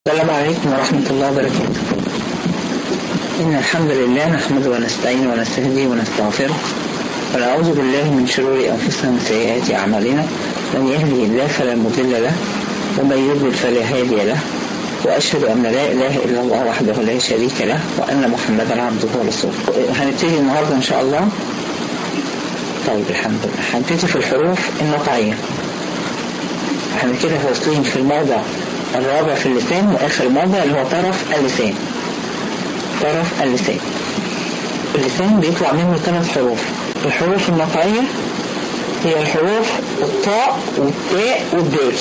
السلام عليكم ورحمة الله وبركاته إن الحمد لله نحمده ونستعين ونستهديه ونستغفره ونعوذ بالله من شرور أنفسنا ومن سيئات أعمالنا من يهدي الله فلا مضل له ومن يضلل فلا هادي له وأشهد أن لا إله إلا الله وحده لا شريك له وأن محمدا عبده ورسوله هنبتدي النهاردة إن شاء الله طيب الحمد لله هنبتدي في الحروف النطعية احنا كده واصلين في الموضع الرابع في اللسان وآخر موضع اللي هو طرف اللسان طرف اللسان اللسان بيطلع منه ثلاث حروف الحروف النطعية هي الحروف الطاء والتاء والدال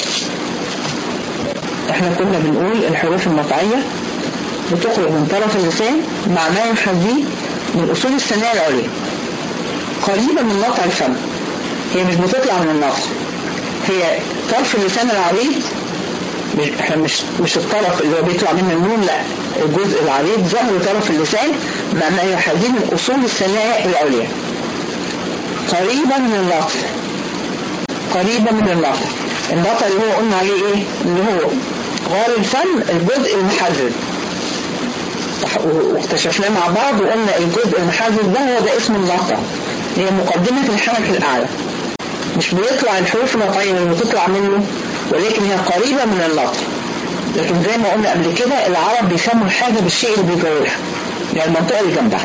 احنا كنا بنقول الحروف النطعية بتخرج من طرف اللسان مع ما يحذيه من أصول الثنايا العليا قريبة من نطع الفم هي مش بتطلع من النطع هي طرف اللسان العريض مش احنا مش مش الطرف اللي هو بيطلع منه النون لا الجزء العريض ظهر طرف اللسان مع ما يحاذيه من اصول الثنايا العليا قريبا من النطع قريبا من النطع النطع اللي هو قلنا عليه ايه اللي هو غار الفم الجزء المحرر واكتشفناه مع بعض وقلنا الجزء المحرر ده هو ده اسم النطع هي مقدمة الحنك الأعلى مش بيطلع الحروف النطعية اللي بتطلع منه ولكن هي قريبة من اللطر لكن زي ما قلنا قبل كده العرب بيسموا الحاجة بالشيء اللي بيجاورها يعني المنطقة اللي جنبها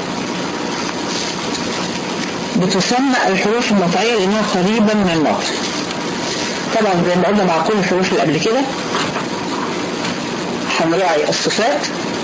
بتسمى الحروف النطعية لأنها قريبة من اللطر طبعا زي ما قلنا مع كل الحروف اللي قبل كده هنراعي الصفات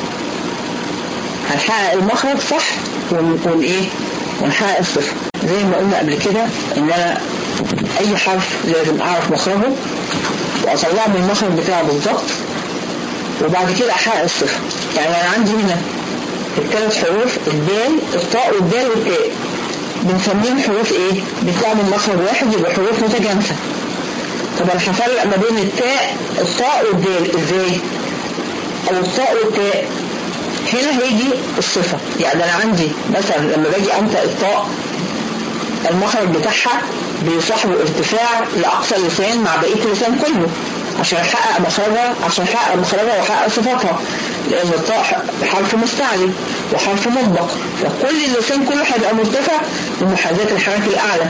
هنحقق المخرج صح ونقول ايه ونحقق الصفة زي ما قلنا قبل كده ان انا اي حرف لازم اعرف مخرجه واطلعه من المخرج بتاعه بالظبط وبعد كده احقق الصفة يعني انا عندي هنا الثلاث حروف الدال الطاء والدال والتاء بنسميهم حروف ايه بيطلعوا من مخرج واحد يبقى حروف متجانسة طب انا هفرق ما بين التاء الطاء والدال ازاي او الطاء والتاء هنا هيجي الصفة يعني انا عندي مثلا لما باجي انطق الطاء المخرج بتاعها بيصاحبه ارتفاع لأقصى اللسان مع بقية اللسان كله عشان يحقق مخرجها عشان يحقق مخرجها ويحقق صفاتها لأن الطاء حرف مستعلي وحرف مطبق فكل اللسان كله هيبقى مرتفع بمحاذاة الحرف الأعلى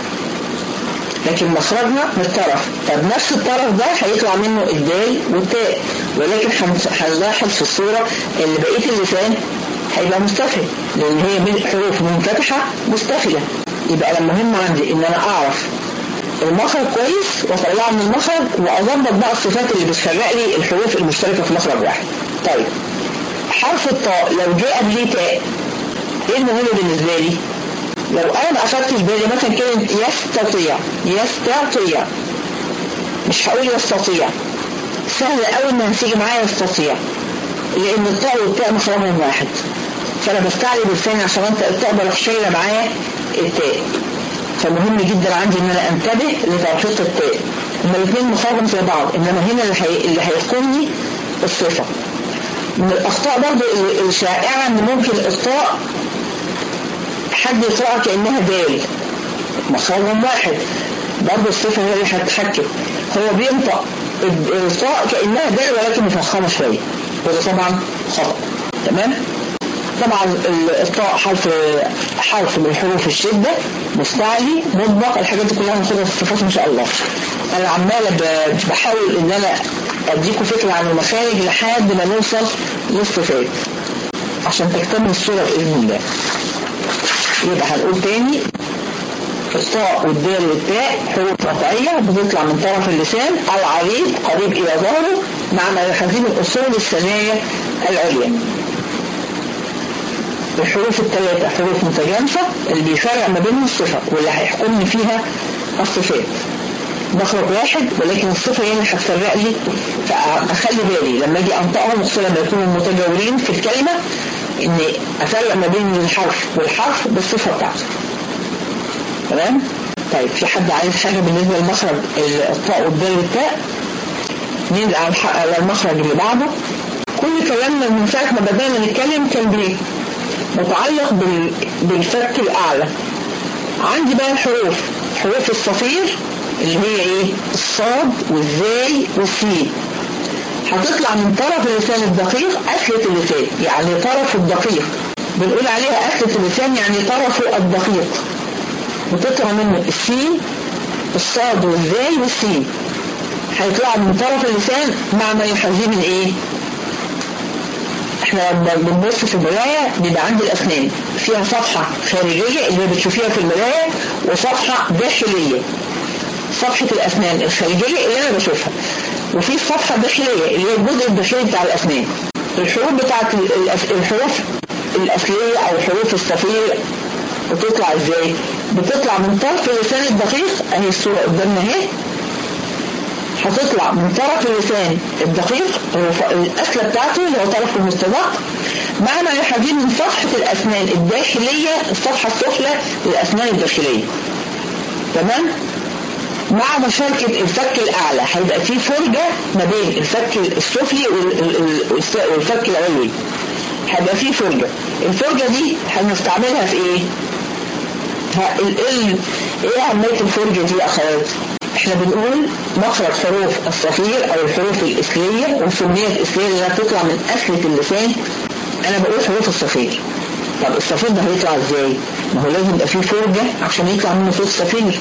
لكن مخرجها من الطرف طب نفس الطرف ده هيطلع منه الدال والتاء ولكن هنلاحظ في الصورة ان بقية اللسان هيبقى مستفل لان هي حروف منفتحة مستفلة يبقى المهم عندي ان انا اعرف المخرج كويس واطلعه من المخرج واظبط بقى الصفات اللي بتفرق لي الحروف المشتركة في مخرج واحد طيب حرف الطاء لو جاء قبليه تاء ايه المهم بالنسبة لي لو انا ما اخدتش بالي مثلا كلمة يستطيع يستطيع مش هقول يستطيع سهل قوي ان هتيجي معايا يستطيع لان الطاء والتاء مخرجهم واحد فانا بستعلي بلساني عشان انت الطاء بروح شايله معايا التاء فمهم جدا عندي ان انا انتبه لتوفيق التاء هما الاثنين مخرجهم زي بعض انما هنا اللي, هي... اللي هيحكمني الصفه من الاخطاء برضو الشائعه ان ممكن الطاء حد يقرأها كأنها دال مخرجهم واحد برضه الصفة هي اللي هتتحكم هو بينطق الطاء كأنها دال ولكن مفخمة شوية وده طبعا خطأ تمام طبعا الطاء حرف حرف من حروف الشدة مستعلي مطبق الحاجات دي كلها هناخدها في الصفات ان شاء الله انا عمالة بحاول ان انا اديكم فكرة عن المخارج لحد ما نوصل للصفات عشان تكتمل الصورة بإذن الله يبقى هنقول تاني الطاء والدال والتاء حروف نطعية بتطلع من طرف اللسان العريض قريب إلى ظهره مع ما يحذيه من أصول الثنايا العليا الحروف الثلاثة حروف متجانسة اللي بيفرق ما بينهم الصفة واللي هيحكمني فيها الصفات مخرج واحد ولكن الصفة هي اللي هتفرق لي فأخلي بالي لما أجي أنطقهم خصوصا لما يكونوا متجاورين في الكلمة إن أفرق ما بين الحرف والحرف بالصفة بتاعته تمام؟ طيب في حد عايز حاجة بالنسبة لمخرج الطاء والدال والتاء ننزل على المخرج اللي بعده كل كلامنا من ساعة ما بدأنا نتكلم كان بيه متعلق بالفك الأعلى عندي بقى الحروف حروف الصفير اللي هي ايه الصاد والزاي والسين هتطلع من طرف اللسان الدقيق أكلة اللسان يعني طرف الدقيق بنقول عليها أكلة اللسان يعني طرفه الدقيق وتطلع منه السين الصاد والزاي والسين هيطلع من طرف اللسان مع ما يحذيه من ايه احنا لما بنبص في المراية بيبقى عندي الاسنان فيها صفحة خارجية اللي بتشوفيها في المراية وصفحة داخلية صفحة الاسنان الخارجية اللي انا بشوفها وفي الصفحة الداخلية اللي هي الجزء الداخلي بتاع الاسنان الحروف بتاعت الحروف الاصلية او حروف الصفير بتطلع ازاي بتطلع من طرف اللسان الدقيق اهي الصورة قدامنا اهي هتطلع من طرف اللسان الدقيق الأسلة بتاعته اللي هو طرف المستدق مع ما يحاذيه من صفحة الأسنان الداخلية الصفحة السفلى للأسنان الداخلية تمام؟ مع مشاركة الفك الأعلى هيبقى فيه فرجة ما بين الفك السفلي والفك العلوي هيبقى فيه فرجة الفرجة دي هنستعملها في ايه؟ ايه عملية الفرجة دي يا اخوات؟ احنا بنقول مخرج حروف الصفير او الحروف الاسلية وسميت اسلية اللي بتطلع من اسلة اللسان انا بقول حروف الصفير طب الصفير ده هيطلع ازاي ما هو لازم يبقى فيه فرجة عشان يطلع منه صوت صفير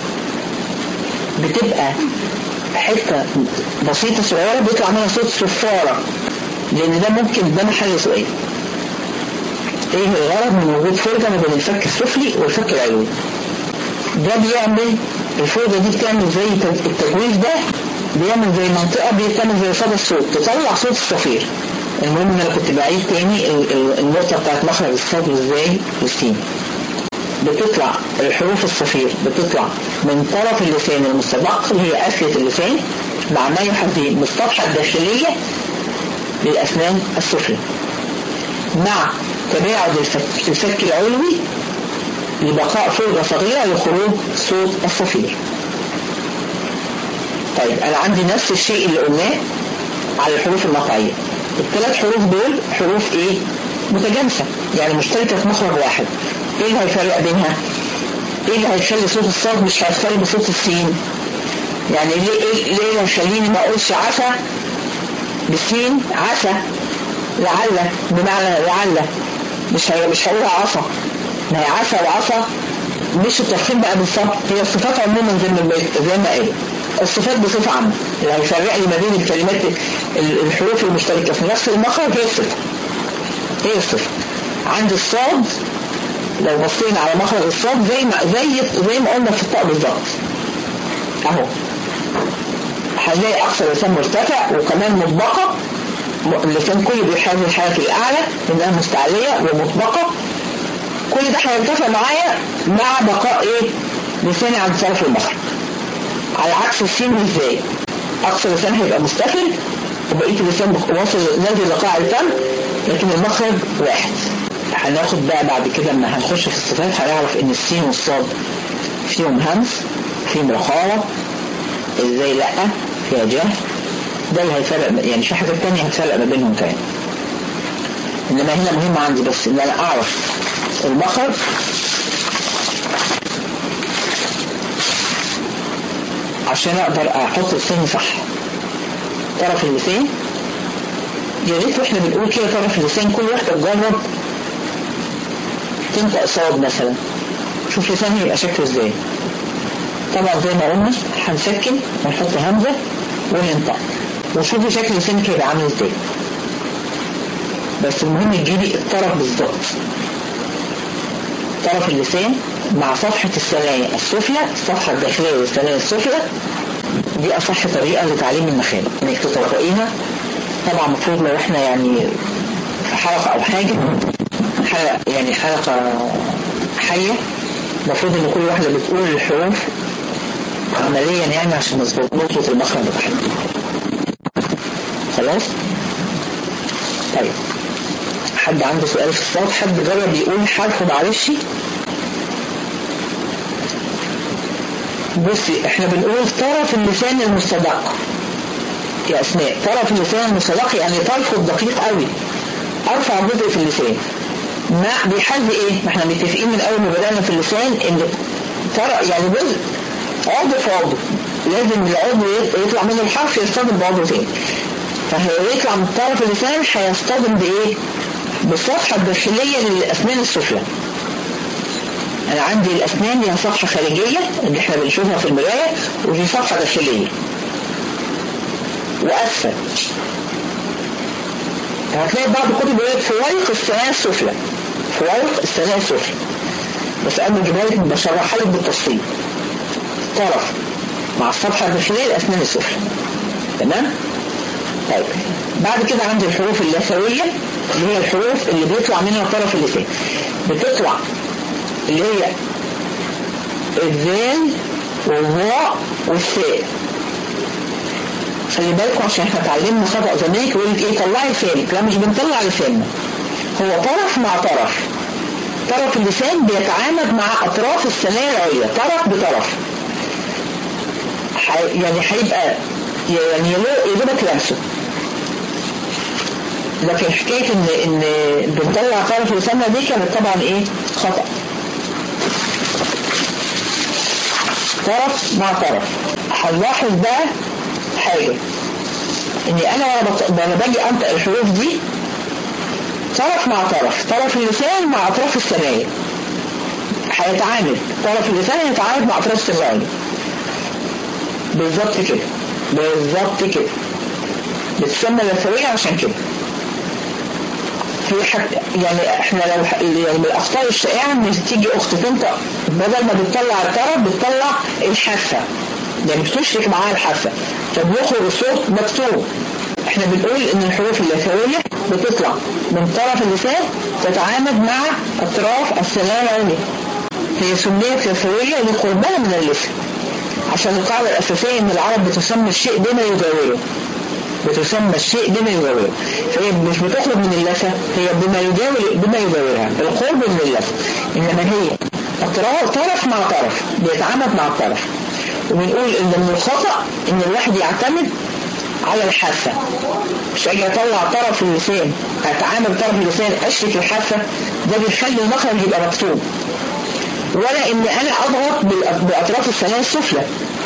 بتبقى حتة بسيطة صغيرة بيطلع منها صوت صفارة لان ده ممكن ده محل سؤال ايه الغرض من وجود فرجة ما بين الفك السفلي والفك العلوي ده بيعمل الفوضى دي بتعمل زي التجويف ده بيعمل زي منطقة بتعمل زي صدى الصوت تطلع صوت الصفير المهم ان انا كنت بعيد تاني النقطة بتاعت مخرج الصدر ازاي والسين بتطلع الحروف الصفير بتطلع من طرف اللسان المستبق اللي هي قفلة اللسان مع ما يحذيه بالصفحة الداخلية للأسنان السفلى مع تباعد الفك العلوي لبقاء فرجة صغيرة لخروج صوت الصفير طيب أنا عندي نفس الشيء اللي قلناه على الحروف المقطعية الثلاث حروف دول حروف إيه؟ متجانسة يعني مشتركة في مخرج واحد إيه اللي هيفرق بينها؟ إيه اللي هيخلي صوت الصاد مش هيختلف بصوت السين؟ يعني ليه إيه ليه اللي هيخليني ما أقولش عسى بالسين عسى لعل بمعنى لعل مش هي مش هقولها عصا ما هي عسى وعصا مش التفخيم بقى بالصبر هي الصفات عموما زي ما زي ما قال الصفات بصفة عامة اللي هيفرق لي ما بين الكلمات الحروف المشتركة في نفس المخرج هي الصفة هي الصفة عند الصاد لو بصينا على مخرج الصاد زي ما زي زي ما قلنا في الطاء بالظبط اهو هنلاقي اقصى لسان مرتفع وكمان مطبقة اللسان كله بيحاذي الحركة الأعلى لأنها مستعلية ومطبقة كل ده هيرتفع معايا مع بقاء ايه لساني عند طرف المخرج على عكس السين ازاي اقصى لسان هيبقى مستفل وبقيه اللسان واصل نازل لقاع الفم لكن المخرج واحد هناخد بقى بعد كده لما هنخش في الصفات هنعرف ان السين والصاد فيهم همس فيهم رخاوة ازاي لا فيها جهل ده اللي هيفرق يعني في حاجات تانية هتفرق ما بينهم تاني انما هنا مهم عندي بس ان انا اعرف المخرج عشان اقدر احط لساني صح طرف اللسان يا ريت واحنا بنقول كده طرف اللسان كل واحده تجرب تنطق صاد مثلا شوف لساني يبقى شكله ازاي طبعا زي ما قلنا هنسكن ونحط همزه وننطق وشوفوا شكل لسانك هيبقى عامل ازاي بس المهم تجيبي الطرف بالظبط طرف اللسان مع صفحة الثنايا السفلى الصفحة الداخلية للثنايا السفلى دي أصح طريقة لتعليم المخارج إنك تطبقيها طبعا المفروض لو إحنا يعني في حلقة أو حاجة حلقة يعني حلقة حية المفروض إن كل واحدة بتقول الحروف عمليا يعني عشان نظبط المخرج بتاعها خلاص طيب حد عنده سؤال في الصوت حد جرب يقول حرف معلش بصي احنا بنقول طرف اللسان المستدق يا اسماء طرف اللسان المستدق يعني طرفه الدقيق قوي ارفع جزء في اللسان ما بيحل ايه ما احنا متفقين من اول ما بدأنا في اللسان ان طرف يعني جزء عضو في عضو لازم العضو يطلع منه الحرف يصطدم بعضو تاني فهيطلع من طرف اللسان هيصطدم بايه بالصفحة الداخلية للأسنان السفلى أنا عندي الأسنان ليها صفحة خارجية اللي احنا بنشوفها في المراية وفي صفحة داخلية وأسفل هتلاقي بعض الكتب بيقول لك فوارق السنان السفلى فوارق السنان السفلى بس أنا بجيبها لك بشرحها لك بالتفصيل طرف مع الصفحة الداخلية الأسنان السفلى تمام؟ طيب بعد كده عندي الحروف اللثوية اللي هي الحروف اللي بيطلع منها طرف اللسان بتطلع اللي هي الذال والظاء والثاء خلي بالكم عشان احنا اتعلمنا خطأ زمان يقول لك ايه طلعي لسانك لا مش بنطلع لساننا هو طرف مع طرف طرف اللسان بيتعامد مع اطراف الثنايا العليا طرف بطرف يعني هيبقى يعني يا دوبك لمسه لكن حكاية ان ان بنطلع طرف لساننا دي كانت طبعا ايه خطأ طرف مع طرف هنلاحظ بقى حاجة اني انا وانا باجي انطق الحروف دي طرف مع طرف طرف اللسان مع اطراف الثنايا هيتعامد طرف اللسان هيتعامد مع اطراف الثنايا بالظبط كده بالظبط كده بتسمى لثوية عشان كده في حاجة يعني احنا لو يعني من الاخطاء الشائعة ان تيجي اخت تنطق بدل ما بتطلع الطرف بتطلع الحافة يعني بتشرك معاها الحافة فبيخرج الصوت مكتوب احنا بنقول ان الحروف اللثوية بتطلع من طرف اللسان تتعامد مع اطراف الثنايا العليا هي سميت لثوية لقربها من اللسان عشان القاعدة الأساسية ان العرب بتسمى الشيء بما يجاوره بتسمى الشيء بما يجاوره فهي مش بتخرج من اللثة هي بما يجاور بما يجاورها القرب من اللثة إنما هي أطراف طرف مع طرف بيتعامد مع الطرف وبنقول إن من الخطأ إن الواحد يعتمد على الحافة مش أجي أطلع طرف اللسان أتعامل طرف اللسان أشرك الحافة ده بيخلي المخرج يبقى مكتوب ولا إن أنا أضغط بأطراف الثنايا السفلى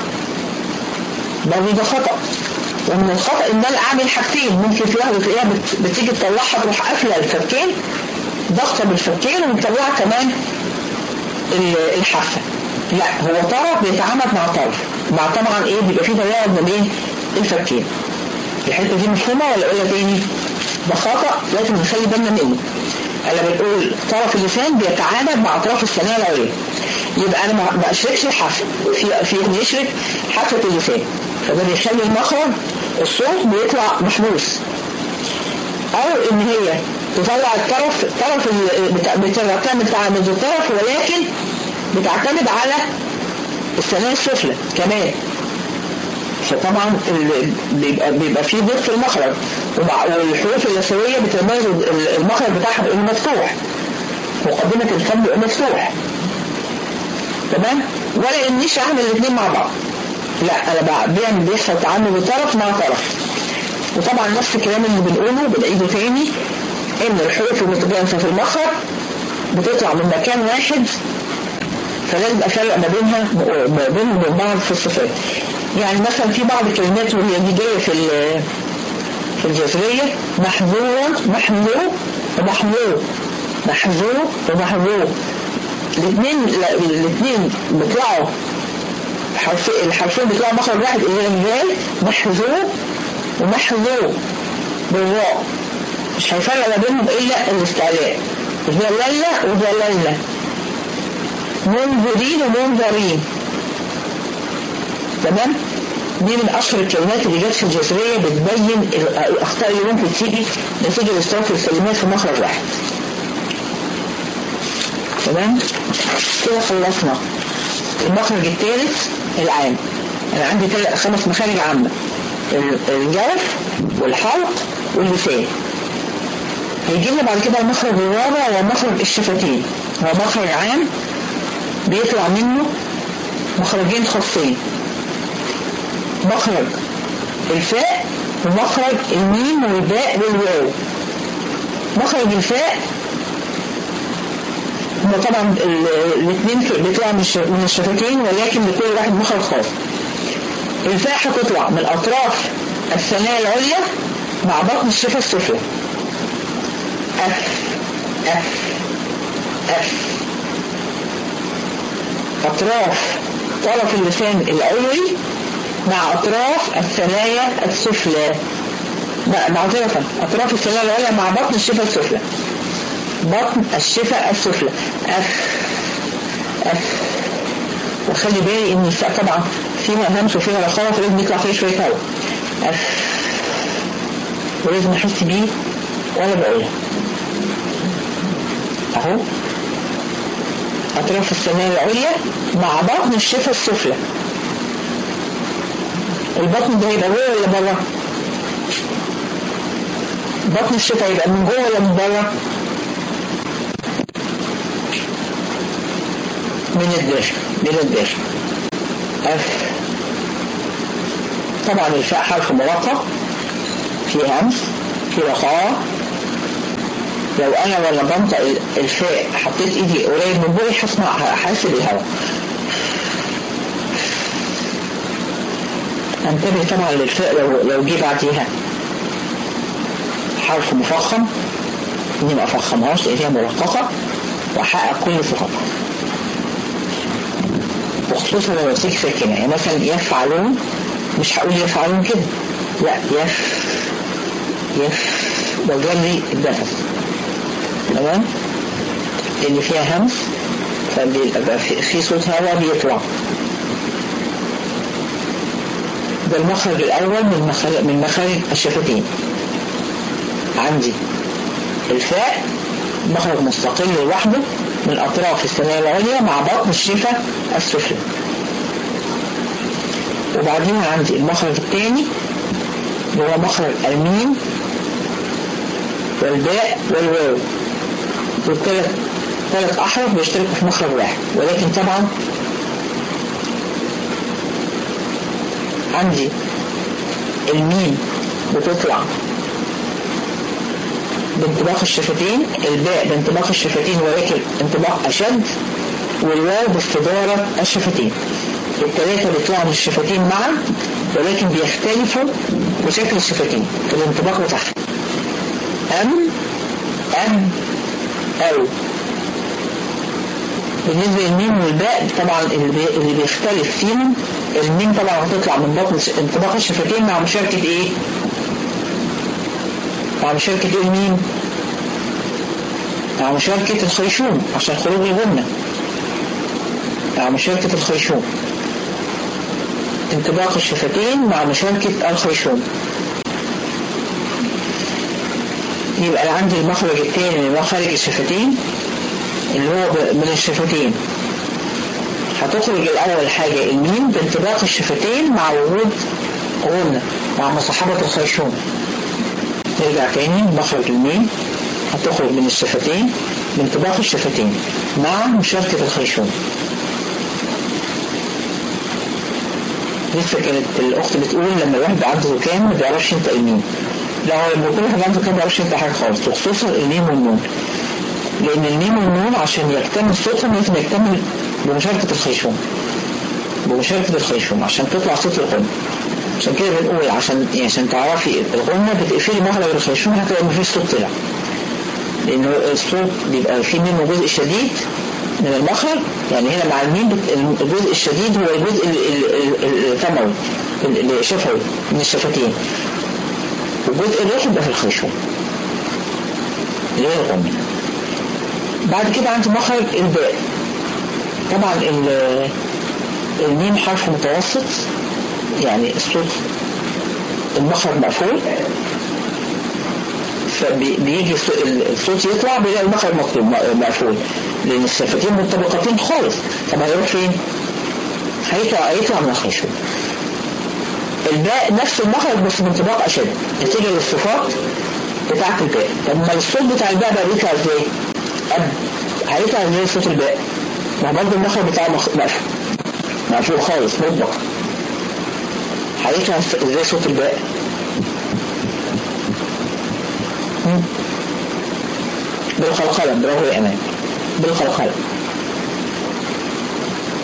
ده ده خطأ ومن الخطأ ان انا اعمل حاجتين ممكن في واحدة تلاقيها بتيجي تطلعها تروح قافله الفكين ضغطه بالفكين ومطلعها كمان الحافه لا هو طرف بيتعامل مع طرف مع طبعا ايه بيبقى فيه تيار ما بين الفكين الحته دي مفهومه ولا اقولها تاني ده خطأ لازم نخلي بالنا منه انا بنقول طرف اللسان بيتعامل مع اطراف الثنايا العليا يبقى انا ما بشركش الحافه في في يشرك حافه اللسان فده بيخلي المخرج الصوت بيطلع محبوس او ان هي تطلع الطرف طرف بتعتمد على الطرف ولكن بتعتمد على الثنايا السفلى كمان فطبعا بيبقى بيبقى فيه ضغط في المخرج والحروف اللثويه بتميز المخرج بتاعها بانه مفتوح مقدمه الفم بيبقى مفتوح تمام ولا انيش اعمل الاثنين مع بعض لا انا بقى بيعمل بيحصل تعامل بطرف مع طرف وطبعا نفس الكلام اللي بنقوله بنعيده تاني ان الحروف المتجانسه في المخرج بتطلع من مكان واحد فلازم افرق ما بينها ما بينهم وبين بعض في الصفات يعني مثلا في بعض الكلمات وهي دي جايه في في الجزريه محظورا محظور ومحظور محظور ومحظور الاثنين الاثنين بيطلعوا الحرفين بيطلعوا مخرج واحد اللي هي الزال محذوف ومحذوف بالراء مش هيفرق ما بينهم الا الاستعلاء ذللة وذللة منذرين ومنذرين تمام دي من اشهر الكلمات اللي جت في الجزريه بتبين الاخطاء اللي ممكن تيجي نتيجه اشتراك الكلمات في مخرج واحد تمام كده خلصنا المخرج الثالث العام انا عندي خمس مخارج عامة الجوف والحلق واللسان هيجي لنا بعد كده المخرج الرابع وهو مخرج الشفتين هو مخرج عام بيطلع منه مخرجين خاصين مخرج الفاء ومخرج الميم والباء والواو مخرج الفاء هما طبعا الاثنين بيطلعوا من الشفتين ولكن لكل واحد مخرج خاص الفاء هتطلع من اطراف الثنايا العليا مع بطن الشفة السفلى أف أف أف أطراف طرف اللسان العلوي مع أطراف الثنايا السفلى معذرة أطراف الثنايا العليا مع بطن الشفة السفلى بطن الشفة السفلى أف أف وخلي بالي ان طبعا فيها همس وفيها رخاوة فلازم يطلع فيه شوية هواء أف ولازم احس بيه وانا بقولها اهو اطراف الثنايا العليا مع بطن الشفة السفلى البطن ده هيبقى جوه ولا بره بطن الشفة هيبقى من جوه ولا من بره من الداخل من الداخل أف طبعا الفاء حرف مرقق في همس في رخاء لو انا ولا بنطق الفاء حطيت ايدي قريب من بوقي هسمع هحس بالهواء انتبه طبعا للفاء لو لو جه بعديها حرف مفخم اني ما افخمهاش لان هي مرققه واحقق كل ثقتها وخصوصا لو نسيك ساكنه يعني مثلا يفعلون مش هقول يفعلون كده لا يف يف بجري النفس تمام اللي فيها همس فبيبقى في صوت هواء بيطلع ده المخرج الأول من مخرج, من مخارج الشفتين عندي الفاء مخرج مستقل لوحده من أطراف الثنايا العليا مع بطن الشفة السفلى وبعدين عندي المخرج الثاني اللي هو مخرج الميم والباء والواو دول ثلاث ثلاث أحرف بيشتركوا في مخرج واحد ولكن طبعا عندي الميم بتطلع بانطباق الشفتين الباء بانطباق الشفتين ولكن انطباق أشد والواو باستدارة الشفتين الثلاثة بيطلعوا من الشفتين معا ولكن بيختلفوا بشكل الشفتين في الانطباق بتاعهم أم أم أو بالنسبة للميم والباء طبعا اللي بيختلف فيهم الميم طبعا هتطلع من بطن انطباق الشفتين مع مشاركة ايه مع مشاركة ايه الميم مع مشاركة الخيشوم عشان خروج الغنة مع مشاركة الخيشوم انطباق الشفتين مع مشاركة الخيشوم يبقى عندي المخرج الثاني من مخارج الشفتين اللي هو من الشفتين هتخرج الأول حاجة الميم بانطباق الشفتين مع وجود غنة مع مصاحبة الخيشوم نرجع تاني مخرج الميم هتخرج من الشفتين بانطباق الشفتين مع مشاركة الخيشوم لسه كانت الأخت بتقول لما الواحد عنده زكام ما بيعرفش ينطق الميم لا هو لما يكون واحد عنده زكام ما بيعرفش ينطق حاجة خالص وخصوصا الميم والنون لأن الميم والنون عشان يكتمل صوتهم لازم يكتمل بمشاركة الخيشوم بمشاركة الخيشوم عشان تطلع صوت الغنى عشان كده بنقول عشان يعني عشان تعرفي الغنى بتقفلي مخرج الخيشوم هتلاقي مفيش صوت طلع لأن الصوت بيبقى فيه منه جزء شديد من المخرج يعني هنا مع الميم الجزء الشديد هو الجزء الفموي الشفوي من الشفتين والجزء الواحد ده في الخيشوم اللي هي الغنى بعد كده عندي مخرج الباء طبعا الميم حرف متوسط يعني الصوت المخرج مقفول فبيجي الصوت يطلع بيلاقي المخرج مقفول لان الشفتين منطبقتين خالص طب هيروح فين؟ هيطلع هيطلع من الخيشوم الباء نفس المخرج بس بانطباق اشد نتيجه للصفات بتاعت الباء طب ما الصوت بتاع الباء بقى بيطلع ازاي؟ هيطلع ازاي صوت الباء؟ ما برضه المخرج بتاعه مقفول مقفول خالص مطبق هيطلع ازاي صوت الباء؟ بالقلقلة برافو يا امان بالقلقلة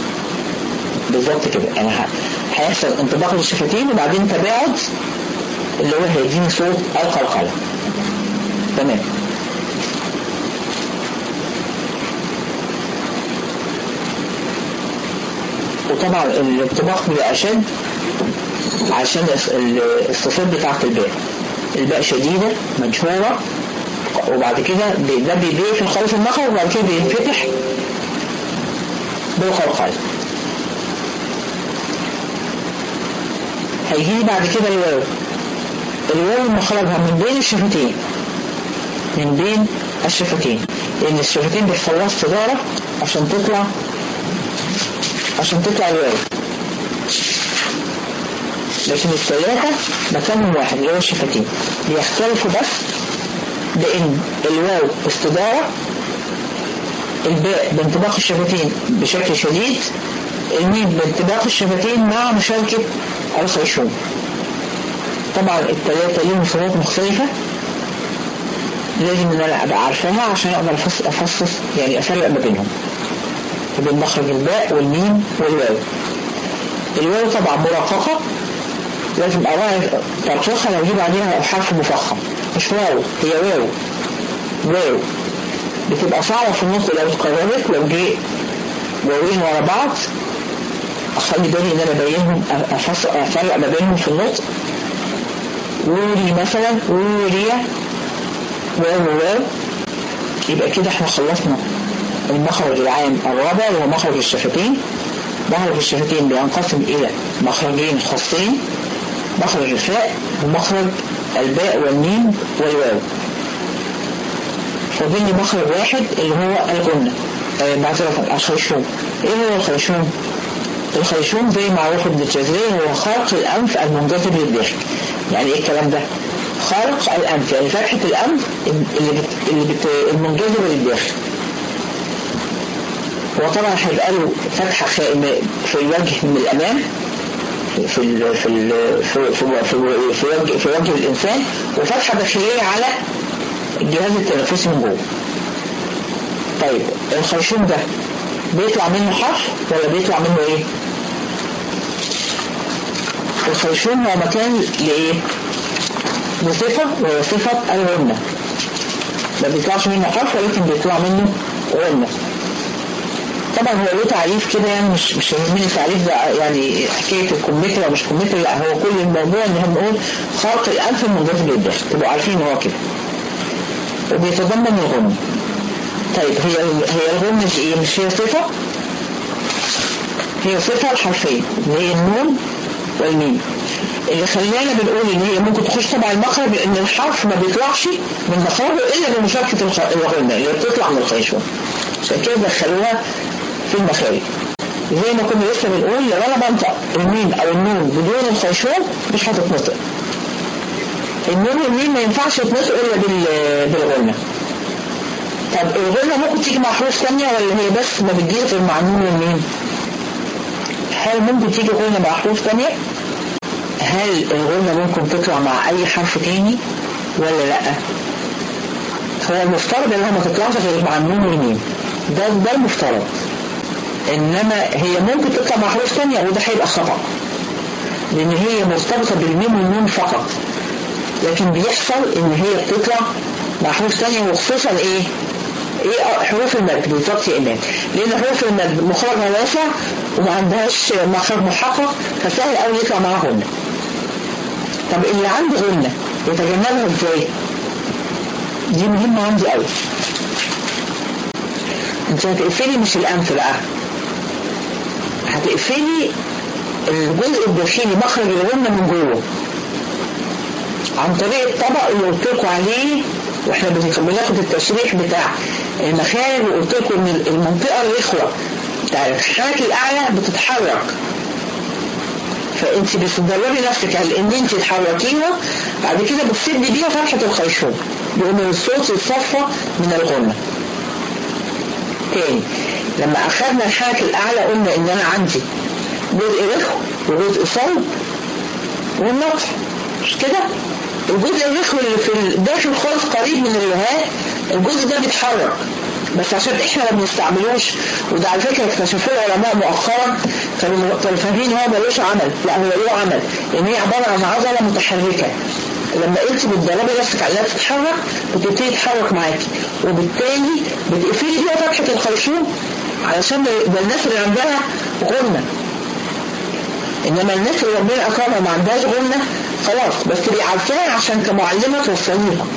بالظبط كده يعني هيحصل انطباق للشفتين وبعدين تباعد اللي هو هيديني صوت القلقلة تمام وطبعا الانطباق بيبقى أشد عشان الصفات بتاعت الباء الباء شديدة مجهورة وبعد كده ده بيقفل خالص المخرج وبعد كده بينفتح بالقلقلة هيجي بعد كده الواو الواو مخرجها من بين الشفتين من بين الشفتين لان الشفتين بيحصل لها استدارة عشان تطلع عشان تطلع الواو لكن الثلاثة مكانهم واحد اللي هو الشفتين بيختلفوا بس بان الواو استدارة الباء بانطباق الشفتين بشكل شديد الميم بانطباق الشفتين مع مشاركة الخيشوم طبعا الثلاثة ليهم صفات مختلفة لازم ان انا ابقى عارفاها عشان اقدر افصص يعني افرق ما بينهم بين مخرج الباء والميم والواو الواو طبعا مرققة لازم اراعي ترقيقها لو جيب عليها حرف مفخم مش واو هي واو واو بتبقى صعبة في النطق لو اتكررت لو جه واوين ورا بعض اخلي بالي ان انا ابينهم افرق ما بينهم في النطق ووري مثلا ووريا واو واو يبقى كده احنا خلصنا المخرج العام الرابع وهو مخرج الشفتين مخرج الشفتين بينقسم الى مخرجين خاصين مخرج الفاء ومخرج الباء والميم والواو فاضل لي مخرج واحد اللي هو الغنة آه معذرة الخيشوم ايه هو الخيشوم الخيشوم زي معروف ابن الجزري هو خرق الانف المنجذب للداخل يعني ايه الكلام ده خرق الانف يعني فتحة الانف اللي بت... اللي بت... المنجذبة للداخل هو طبعا هيبقى له فتحة في الوجه من الامام في ال في ال في في في, في, وجه, في وجه الانسان وفتحة داخلية على الجهاز التنفسي من جوه طيب الخرشوم ده بيطلع منه حرف ولا بيطلع منه ايه الخرشوم هو مكان لايه لصفة وهي صفة الغنة ما بيطلعش منه حرف ولكن بيطلع منه غنة طبعا هو له تعريف كده يعني مش مش يهمني التعريف ده يعني حكايه الكمثرى مش كمثرى لا هو كل الموضوع ان احنا بنقول خلق الانف المنجذب للداخل تبقوا عارفين هو كده وبيتضمن الغنة طيب هي هي الغنة دي ايه مش هي صفة هي صفة الحرفية اللي هي النون والميم اللي خلانا بنقول ان هي ممكن تخش تبع المخرج لان الحرف ما بيطلعش من مخرجه الا بمشاركة الغنة اللي بتطلع من الخيشوم عشان كده دخلوها في المخارج زي ما كنا لسه بنقول لو انا بنطق الميم او النون بدون الخيشوم مش هتتنطق النون والميم ما ينفعش يتنطقوا الا بالغنة طب الغنة ممكن تيجي مع حروف ثانية ولا هي بس ما بتجيش غير مع النون والميم هل ممكن تيجي غنة مع حروف ثانية هل الغنة ممكن تطلع مع اي حرف تاني ولا لا هو المفترض انها ما تطلعش غير مع النون والميم ده ده المفترض انما هي ممكن تطلع مع حروف ثانية وده هيبقى خطأ لان هي مرتبطة بالميم والنون فقط لكن بيحصل ان هي بتطلع مع حروف ثانية وخصوصا ايه ايه حروف المد بالظبط يا ايمان لان حروف المد مخرجها واسع وما عندهاش مخرج محقق فسهل قوي يطلع معاها غنة طب اللي عنده غنة يتجنبها ازاي دي مهمة عندي قوي انت هتقفلي مش الانف بقى هتقفلي الجزء الداخلي مخرج الغنة من جوه عن طريق الطبق اللي قلت لكم عليه واحنا بناخد التشريح بتاع المخارج وقلت لكم ان المنطقة الرخوة بتاع الحنك الاعلى بتتحرك فانت بتدربي نفسك على ان انت تحركيها بعد كده بتسدي بيها فتحة الخيشوم يقوم الصوت يتصفى من الغنة تاني لما اخذنا الحنك الاعلى قلنا ان انا عندي جزء رخو وجزء صلب والنطح مش كده الجزء الرخو اللي في الداخل خالص قريب من اللهاء الجزء ده بيتحرك بس عشان احنا ما بنستعملوش وده على فكره اكتشفوه العلماء مؤخرا كانوا فاهمين هو ملوش عمل لا هو له عمل لان هي عباره عن عضله متحركه لما انت بتدربي نفسك على انها تتحرك بتبتدي تتحرك معاكي وبالتالي بتقفلي بيها فتحة الخرشوم علشان ده الناس اللي عندها غنة انما الناس اللي ربنا اكرمها ما عندهاش غنة خلاص بس تبقي عارفاها عشان كمعلمة توصليها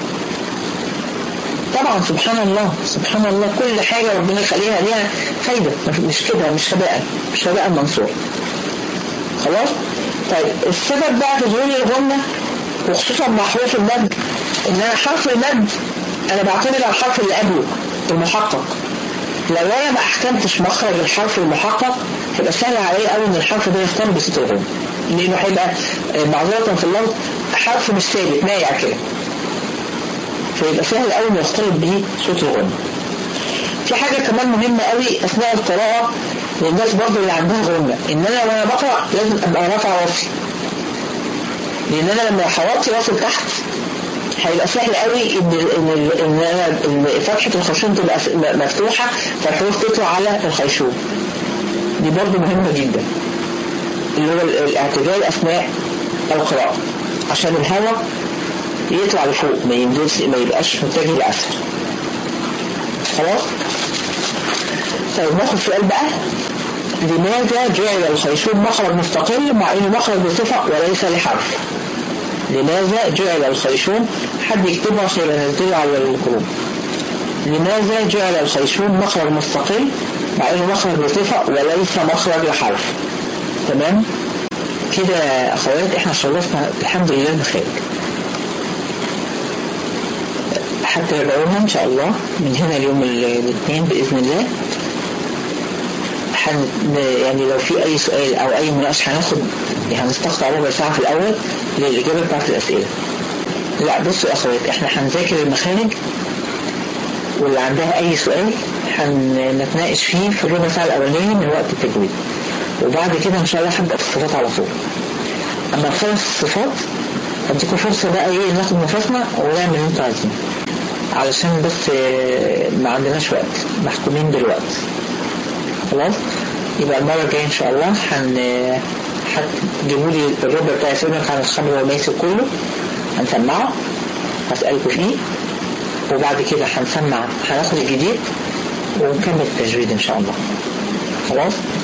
طبعا سبحان الله سبحان الله كل حاجة ربنا يخليها ليها فايدة مش كده مش هباء مش هباء منصور خلاص طيب السبب بقى في ظهور الغنة وخصوصا مع حروف المد ان انا حرف المد انا بعتمد على الحرف اللي قبله المحقق لو انا ما احكمتش مخرج الحرف المحقق هيبقى سهل عليا قوي ان الحرف ده يختار بصوت الغنة لانه هيبقى معذرة في اللفظ حرف مش ثابت مايع كده فيبقى سهل قوي انه يختلط بيه صوت الغنى في حاجة كمان مهمة قوي اثناء القراءة للناس برضه اللي عندها غنى ان انا وانا بقرا لازم ابقى رافع راسي لان انا لما حوطي راسي لتحت هيبقى سهل قوي ان ان ان انا فتحه الخرشوم تبقى مفتوحه فالحروف تطلع على الخيشوم دي برضه مهمه جدا اللي هو الاعتدال اثناء القراءه عشان الهواء يطلع لفوق ما ينزلش ما يبقاش متجه لاسفل خلاص طيب ناخد سؤال بقى لماذا جعل الخيشوم مخرج مستقل مع انه مخرج بصفة وليس لحرف لماذا جعل الخيشوم حد يكتبها عشان ينزلها على الجروب لماذا جعل الخيشوم مخرج مستقل مع انه مخرج بصفة وليس مخرج لحرف تمام كده اخوات احنا خلصنا الحمد لله بخير حتى يرجعونا ان شاء الله من هنا اليوم الاثنين باذن الله حن يعني لو في اي سؤال او اي مناقشه هناخد هنستقطع ربع ساعه في الاول للاجابه بتاعت الاسئله لا بصوا يا اخوات احنا هنذاكر المخارج واللي عندها اي سؤال هنتناقش فيه في الربع ساعه الاولانيه من وقت التجويد وبعد كده ان شاء الله هبدا في الصفات على طول اما نخلص الصفات اديكم فرصه بقى ايه ناخد نفسنا ونعمل اللي انتوا عايزينه علشان بس ما عندناش وقت محكومين بالوقت خلاص يبقى المرة الجاية إن شاء الله هن هتجيبوا لي الربع بتاع سيبك عن الخمر والميسر كله هنسمعه هسألكوا فيه وبعد كده هنسمع هناخد الجديد ونكمل التجويد إن شاء الله خلاص